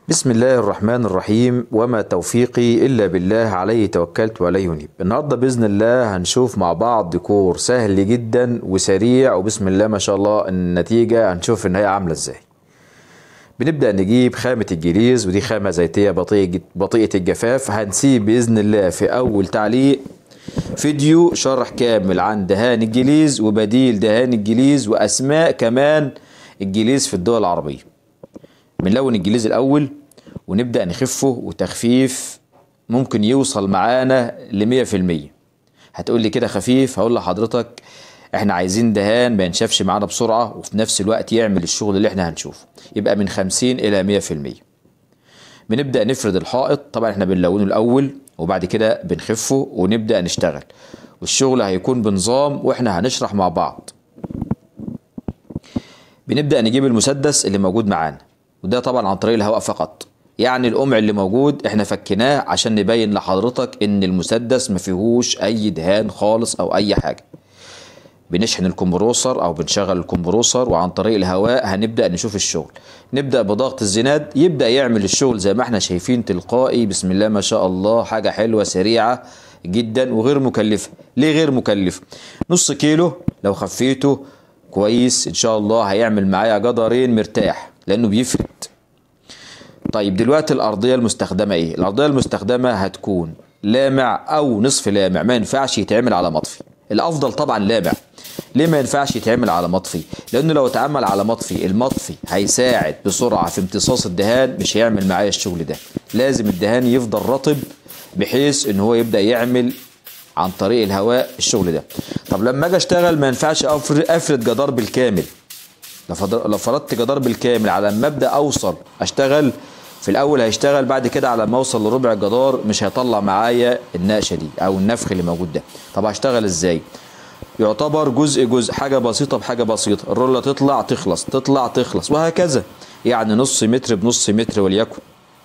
بسم الله الرحمن الرحيم وما توفيقي إلا بالله عليه توكلت وعليه ينيب النهاردة بإذن الله هنشوف مع بعض ديكور سهل جدا وسريع وبسم الله ما شاء الله النتيجة هنشوف النهاية عاملة ازاي بنبدأ نجيب خامة الجليز ودي خامة زيتية بطيئة بطيئة الجفاف هنسيب بإذن الله في أول تعليق فيديو شرح كامل عن دهان الجليز وبديل دهان الجليز وأسماء كمان الجليز في الدول العربية بنلون الجليز الأول ونبدأ نخفه وتخفيف ممكن يوصل معانا لمية في المية هتقول لي كده خفيف هقول لحضرتك احنا عايزين دهان ما ينشفش معانا بسرعة وفي نفس الوقت يعمل الشغل اللي احنا هنشوفه يبقى من خمسين إلى مية في المية بنبدأ نفرد الحائط طبعا احنا بنلونه الأول وبعد كده بنخفه ونبدأ نشتغل والشغل هيكون بنظام واحنا هنشرح مع بعض بنبدأ نجيب المسدس اللي موجود معانا وده طبعا عن طريق الهواء فقط يعني القمع اللي موجود احنا فكناه عشان نبين لحضرتك ان المسدس ما فيهوش اي دهان خالص او اي حاجه بنشحن الكمبروسر او بنشغل الكمبروسر وعن طريق الهواء هنبدا نشوف الشغل نبدا بضغط الزناد يبدا يعمل الشغل زي ما احنا شايفين تلقائي بسم الله ما شاء الله حاجه حلوه سريعه جدا وغير مكلفه ليه غير مكلف نص كيلو لو خفيته كويس ان شاء الله هيعمل معايا جدرين مرتاح لانه بيفرد طيب دلوقتي الارضيه المستخدمه ايه الارضيه المستخدمه هتكون لامع او نصف لامع ما ينفعش يتعمل على مطفي الافضل طبعا لامع ليه ما ينفعش يتعمل على مطفي لانه لو اتعمل على مطفي المطفي هيساعد بسرعه في امتصاص الدهان مش هيعمل معايا الشغل ده لازم الدهان يفضل رطب بحيث ان هو يبدا يعمل عن طريق الهواء الشغل ده طب لما اجي اشتغل ما ينفعش افرد جدار بالكامل لو فرضت جدار بالكامل على ما ابدا اوصل اشتغل في الاول هيشتغل بعد كده على ما اوصل لربع الجدار مش هيطلع معايا النقشه دي او النفخ اللي موجود ده طب هشتغل ازاي يعتبر جزء جزء حاجه بسيطه بحاجه بسيطه الروله تطلع تخلص تطلع تخلص وهكذا يعني نص متر بنص متر وليكن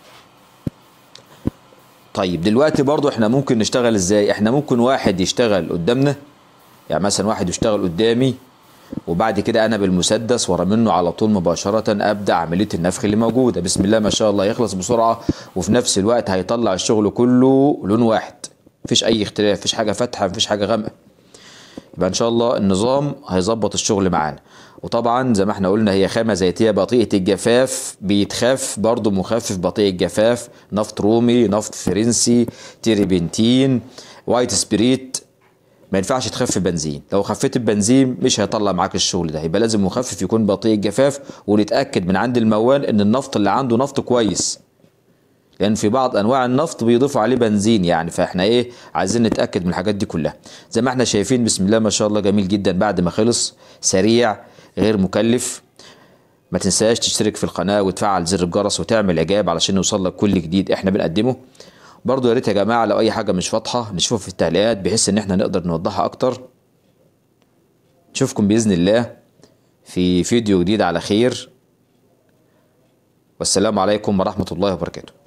طيب دلوقتي برضو احنا ممكن نشتغل ازاي احنا ممكن واحد يشتغل قدامنا يعني مثلا واحد يشتغل قدامي وبعد كده انا بالمسدس ورا منه على طول مباشره ابدا عمليه النفخ اللي موجوده بسم الله ما شاء الله يخلص بسرعه وفي نفس الوقت هيطلع الشغل كله لون واحد مفيش اي اختلاف مفيش حاجه فاتحه مفيش حاجه غامقه يبقى ان شاء الله النظام هيظبط الشغل معانا وطبعا زي ما احنا قلنا هي خامه زيتيه بطيئه الجفاف بيتخاف برضو مخفف بطيء الجفاف نفط رومي نفط فرنسي تيريبنتين وايت سبريت ما ينفعش تخفف بنزين لو خفيت البنزين مش هيطلع معاك الشغل ده يبقى لازم مخفف يكون بطيء الجفاف ونتاكد من عند الموال ان النفط اللي عنده نفط كويس لان في بعض انواع النفط بيضيفوا عليه بنزين يعني فاحنا ايه عايزين نتاكد من الحاجات دي كلها زي ما احنا شايفين بسم الله ما شاء الله جميل جدا بعد ما خلص سريع غير مكلف ما تنساش تشترك في القناه وتفعل زر الجرس وتعمل اعجاب علشان يوصل لك كل جديد احنا بنقدمه برضو يا ريت يا جماعه لو اي حاجه مش واضحه نشوفها في التعليقات بحيث ان احنا نقدر نوضحها اكتر نشوفكم باذن الله في فيديو جديد على خير والسلام عليكم ورحمه الله وبركاته